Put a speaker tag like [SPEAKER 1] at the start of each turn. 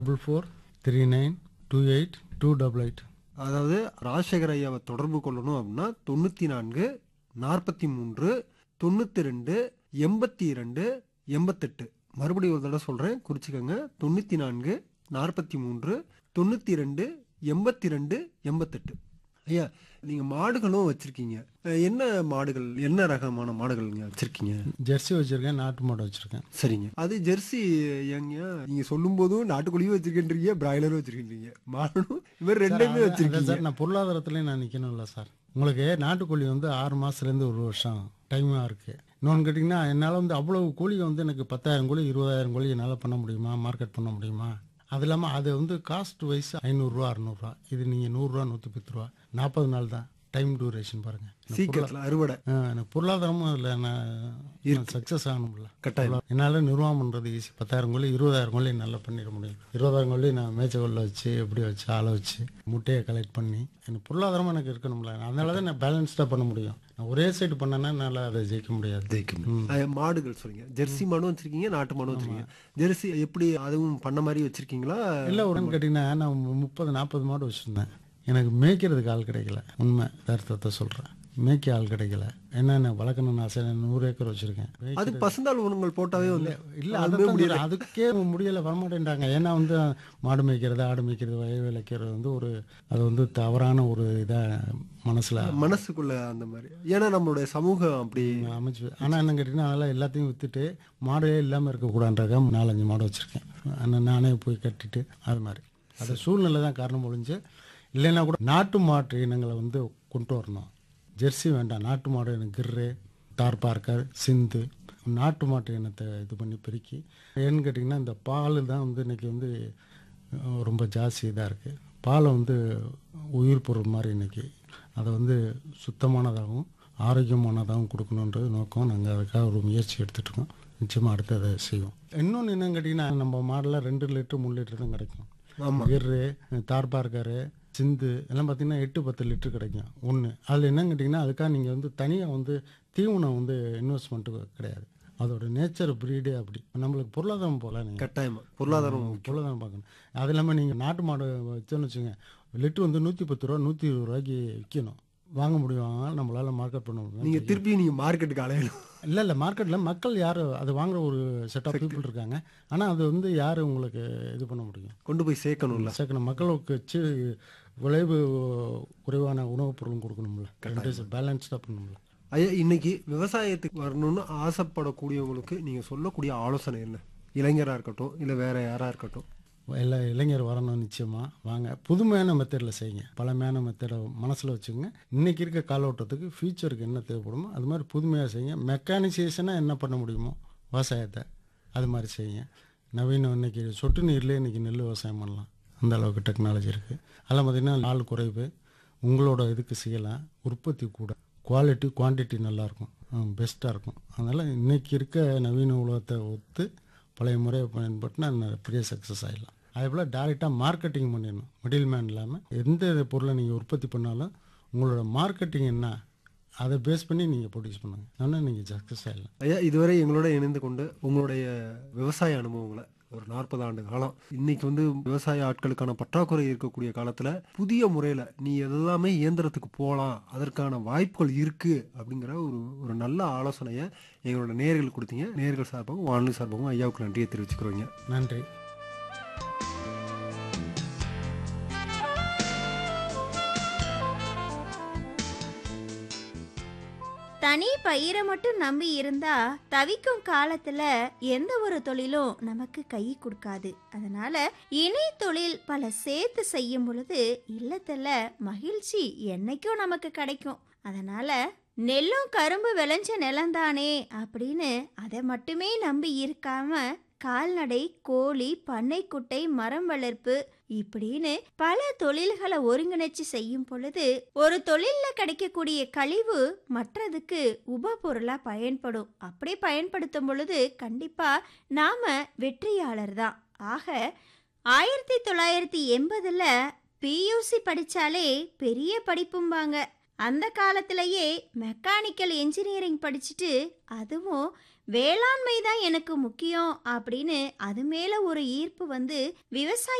[SPEAKER 1] double four three nine two eight two double eight
[SPEAKER 2] அதாவது ராஜசேகர் ஐயாவை தொடர்பு கொள்ளணும் அப்படின்னா தொண்ணூற்றி நான்கு நாற்பத்தி மூன்று தொண்ணூற்றி ரெண்டு எண்பத்தி இரண்டு எண்பத்தெட்டு மறுபடியும் ஒரு தடவை சொல்கிறேன் குறிச்சிக்கோங்க தொண்ணூற்றி நான்கு நாற்பத்தி மூன்று தொண்ணூற்றி ரெண்டு எண்பத்தி ரெண்டு எண்பத்தெட்டு ஐயா நீங்கள் மாடுகளும் வச்சுருக்கீங்க என்ன மாடுகள் என்ன ரகமான மாடுகள் நீங்கள் வச்சுருக்கீங்க
[SPEAKER 1] ஜெர்சி வச்சுருக்கேன் நாட்டு மாடு வச்சுருக்கேன்
[SPEAKER 2] சரிங்க அது ஜெர்சி ஏங்க நீங்க சொல்லும் போதும் நாட்டுக்கோழியும் வச்சிருக்கின்றீங்க பிராய்லரும் வச்சிருக்கின்றீங்க மாடனும் இவர் ரெண்டுமே
[SPEAKER 1] அதான் வச்சிருக்கீங்க சார் நான் பொருளாதாரத்துலேயும் நான் நிற்கணும்ல சார் உங்களுக்கு நாட்டுக்கோழி வந்து ஆறு மாதத்துலேருந்து ஒரு வருஷம் டைமாக இருக்குது இன்னொன்று கேட்டிங்கன்னா என்னால் வந்து அவ்வளவு கோழியை வந்து எனக்கு பத்தாயிரம் கோழி இருபதாயிரம் கோழி என்னால் பண்ண முடியுமா மார்க்கெட் பண்ண முடியுமா அது இல்லாமல் அது வந்து காஸ்ட் வைஸ் ஐநூறுரூவா அறநூறுவா இது நீங்கள் நூறுரூவா நூற்றி பத்து ரூபா நாற்பது நாள் தான் டைம் டூரேஷன் பாருங்கள்
[SPEAKER 2] சீக்கிரத்துல அறுவடை
[SPEAKER 1] எனக்கு பொருளாதாரமும் அதில் நான் சக்ஸஸ் ஆகணும்ல
[SPEAKER 2] கட்டாயம்
[SPEAKER 1] என்னால் நிர்வாகம் பண்ணுறது ஈஸி பத்தாயிரம் கோழி இருபதாயிரம் கோழி நல்லா பண்ணிட முடியும் இருபதாயிரம் கோழி நான் மேய்ச்சக்கொல்ல வச்சு எப்படி வச்சு ஆளை வச்சு முட்டையை கலெக்ட் பண்ணி எனக்கு பொருளாதாரமும் எனக்கு இருக்கணும்ல அதனால தான் நான் பேலன்ஸ்டாக பண்ண முடியும் நான் ஒரே சைடு பண்ணேன்னா என்னால் அதை ஜெயிக்க முடியாது
[SPEAKER 2] அஹ், மாடுகள் சொல்றீங்க ஜெர்சி மாடும் வச்சிருக்கீங்க நாட்டு மாடும் வச்சிருக்கீங்க ஜெர்சி எப்படி அதுவும் பண்ண மாதிரி வச்சிருக்கீங்களா
[SPEAKER 1] இல்லை உடனே கேட்டிங்கன்னா நான் முப்பது நாற்பது மாடு வச்சுருந்தேன் எனக்கு மேய்க்கிறதுக்கு ஆள் கிடைக்கல உண்மை அர்த்தத்தை சொல்கிறேன் மேய்க்க ஆள் கிடைக்கல என்னென்ன வளர்க்கணும்னு ஆசை நான் நூறு ஏக்கர் வச்சுருக்கேன்
[SPEAKER 2] அது பசுந்தாள் உணவுகள் போட்டாவே வந்து
[SPEAKER 1] இல்லை அதுமே முடியல அதுக்கே முடியல வரமாட்டேன்ட்டாங்க ஏன்னா வந்து மாடு மேய்க்கிறது ஆடு மேய்க்கிறது வய விளைக்கிறது வந்து ஒரு அது வந்து தவறான ஒரு இதாக மனசில்
[SPEAKER 2] மனசுக்குள்ள அந்த மாதிரி ஏன்னா நம்மளுடைய சமூகம் அப்படி
[SPEAKER 1] அமைச்சு ஆனால் என்ன கேட்டிங்கன்னா அதெல்லாம் எல்லாத்தையும் விற்றுட்டு மாடே இல்லாமல் இருக்கக்கூடாதுன்றக்க நாலஞ்சு மாடு வச்சுருக்கேன் ஆனால் நானே போய் கட்டிட்டு அது மாதிரி அது சூழ்நிலை தான் காரணம் ஒழிஞ்சு இல்லைன்னா கூட நாட்டு மாட்டு இனங்களை வந்து கொண்டு வரணும் ஜெர்சி வேண்டாம் நாட்டு மாடு எனக்கு கிர்ரு தார்பார்க்கர் சிந்து நாட்டு மாட்டு இனத்தை இது பண்ணி பெருக்கி ஏன்னு கேட்டிங்கன்னா இந்த பால் தான் வந்து இன்றைக்கி வந்து அஹ், ரொம்ப ஜாஸ்தி இதாக இருக்குது பாலை வந்து உயிர் பொருள் மாதிரி இன்றைக்கி அதை வந்து சுத்தமானதாகவும் ஆரோக்கியமானதாகவும் கொடுக்கணுன்றது நோக்கம் நாங்கள் அதுக்காக ஒரு முயற்சி எடுத்துகிட்ருக்கோம் நிச்சயமாக அடுத்து அதை செய்வோம் இன்னொன்று என்னன்னு கேட்டிங்கன்னா நம்ம மாடலில் ரெண்டு லிட்டர் மூணு லிட்டர் தான் கிடைக்கும்
[SPEAKER 2] ஆமா
[SPEAKER 1] கிர்ரு தார்பார்கரு சிந்து எல்லாம் பார்த்தீங்கன்னா எட்டு பத்து லிட்டர் கிடைக்கும் ஒன்று அதில் என்னன்னு கேட்டிங்கன்னா அதுக்காக நீங்கள் வந்து தனியாக வந்து தீவனம் வந்து இன்வெஸ்ட்மெண்ட்டு கிடையாது அதோட நேச்சர் ப்ரீடே அப்படி நம்மளுக்கு பொருளாதாரம் போல நீங்கள்
[SPEAKER 2] கட்டாயமா பொருளாதாரம்
[SPEAKER 1] பொருளாதாரம் பார்க்கணும் அது இல்லாமல் நீங்கள் நாட்டு மாடு வச்சோன்னு வச்சுங்க லிட்டர் வந்து நூற்றி பத்து ரூபா நூற்றி இருபது ரூபாய்க்கு விற்கணும் வாங்க முடியும் நம்மளால் மார்க்கெட் பண்ண முடியும்
[SPEAKER 2] நீங்க திருப்பி நீங்க மார்க்கெட்டுக்கு அலையணும்
[SPEAKER 1] இல்லை இல்லை மார்க்கெட்டில் மக்கள் யார் அது வாங்குற ஒரு செட் ஆஃப் பீப்புள் இருக்காங்க ஆனால் அது வந்து யார் உங்களுக்கு இது பண்ண முடியும்
[SPEAKER 2] கொண்டு போய் சேர்க்கணும்ல
[SPEAKER 1] சேர்க்கணும் மக்களுக்கு வச்சு விளைவு குறைவான உணவுப் பொருளும் கொடுக்கணும்ல ரெண்டு பேலன்ஸ்டாக பண்ணணும்ல
[SPEAKER 2] ஐயா இன்னைக்கு விவசாயத்துக்கு வரணும்னு ஆசைப்படக்கூடியவங்களுக்கு நீங்க சொல்லக்கூடிய ஆலோசனை என்ன இளைஞரா இருக்கட்டும் இல்ல வேற யாரா இருக்கட்டும்
[SPEAKER 1] எல்லா இளைஞர் வரணும் நிச்சயமாக வாங்க புதுமையான மெத்தடில் செய்யுங்க பழமையான மெத்தடை மனசில் வச்சுக்கோங்க இன்றைக்கி இருக்க காலோட்டத்துக்கு ஃப்யூச்சருக்கு என்ன தேவைப்படுமோ அது மாதிரி புதுமையாக செய்யுங்க மெக்கானிசேஷனாக என்ன பண்ண முடியுமோ விவசாயத்தை அது மாதிரி செய்யுங்க நவீனம் இன்னைக்கு சொட்டு நீர்லேயே இன்றைக்கி நெல் விவசாயம் பண்ணலாம் அந்த அளவுக்கு டெக்னாலஜி இருக்குது அதெல்லாம் பார்த்திங்கன்னா ஆள் குறைவு உங்களோட இதுக்கு செய்யலாம் உற்பத்தி கூட குவாலிட்டி குவான்டிட்டி நல்லாயிருக்கும் பெஸ்ட்டாக இருக்கும் அதனால் இன்றைக்கி இருக்க நவீன உலகத்தை ஒத்து பழைய முறையை பயன்படுத்தினா ந- பெரிய சக்ஸஸ் ஆகிடலாம் அதே போல் டேரெக்டாக மார்க்கெட்டிங் பண்ணிடணும் மிடில் மேன் இல்லாமல் எந்த பொருளை நீங்கள் உற்பத்தி பண்ணாலும் உங்களோட மார்க்கெட்டிங் என்ன அதை பேஸ் பண்ணி நீங்கள் ப்ரொடியூஸ் பண்ணுங்க ஆனால் நீங்கள் சக்ஸஸ் ஆகிடலாம்
[SPEAKER 2] ஐயா இதுவரை எங்களோட இணைந்து கொண்டு உங்களுடைய விவசாய அனுபவங்களை ஒரு நாற்பது ஆண்டு காலம் இன்னைக்கு வந்து விவசாய ஆட்களுக்கான பற்றாக்குறை இருக்கக்கூடிய காலத்துல புதிய முறையில நீ எல்லாமே இயந்திரத்துக்கு போகலாம் அதற்கான வாய்ப்புகள் இருக்கு அப்படிங்கிற ஒரு ஒரு நல்ல ஆலோசனையை எங்களோட நேர்கள் கொடுத்தீங்க நேர்கள் சார்பாகவும் வானொலி சார்பாகவும் ஐயாவுக்கு நன்றியை தெரிவிச்சுக்கிறோங்க
[SPEAKER 1] நன்றி
[SPEAKER 3] தனி பயிரை மட்டும் நம்பி இருந்தா தவிக்கும் காலத்துல எந்த ஒரு தொழிலும் நமக்கு கை கொடுக்காது அதனால இணை தொழில் பல சேர்த்து செய்யும் பொழுது இல்லத்துல மகிழ்ச்சி என்னைக்கும் நமக்கு கிடைக்கும் அதனால நெல்லும் கரும்பு விளைஞ்ச நிலம்தானே அப்படின்னு அதை மட்டுமே நம்பி இருக்காம கால்நடை கோழி பண்ணைக்குட்டை மரம் வளர்ப்பு இப்படின்னு பல தொழில்களை ஒருங்கிணைச்சு செய்யும் பொழுது ஒரு தொழில்ல கிடைக்கக்கூடிய கழிவு மற்றதுக்கு உப பொருளா பயன்படும் அப்படி பயன்படுத்தும் பொழுது கண்டிப்பா நாம வெற்றியாளர் தான் ஆக ஆயிரத்தி தொள்ளாயிரத்தி எண்பதுல பியூசி படிச்சாலே பெரிய படிப்பும்பாங்க அந்த காலத்திலேயே மெக்கானிக்கல் இன்ஜினியரிங் படிச்சுட்டு அதுவும் வேளாண்மை தான் எனக்கு முக்கியம் அப்படின்னு அது மேல ஒரு ஈர்ப்பு வந்து விவசாய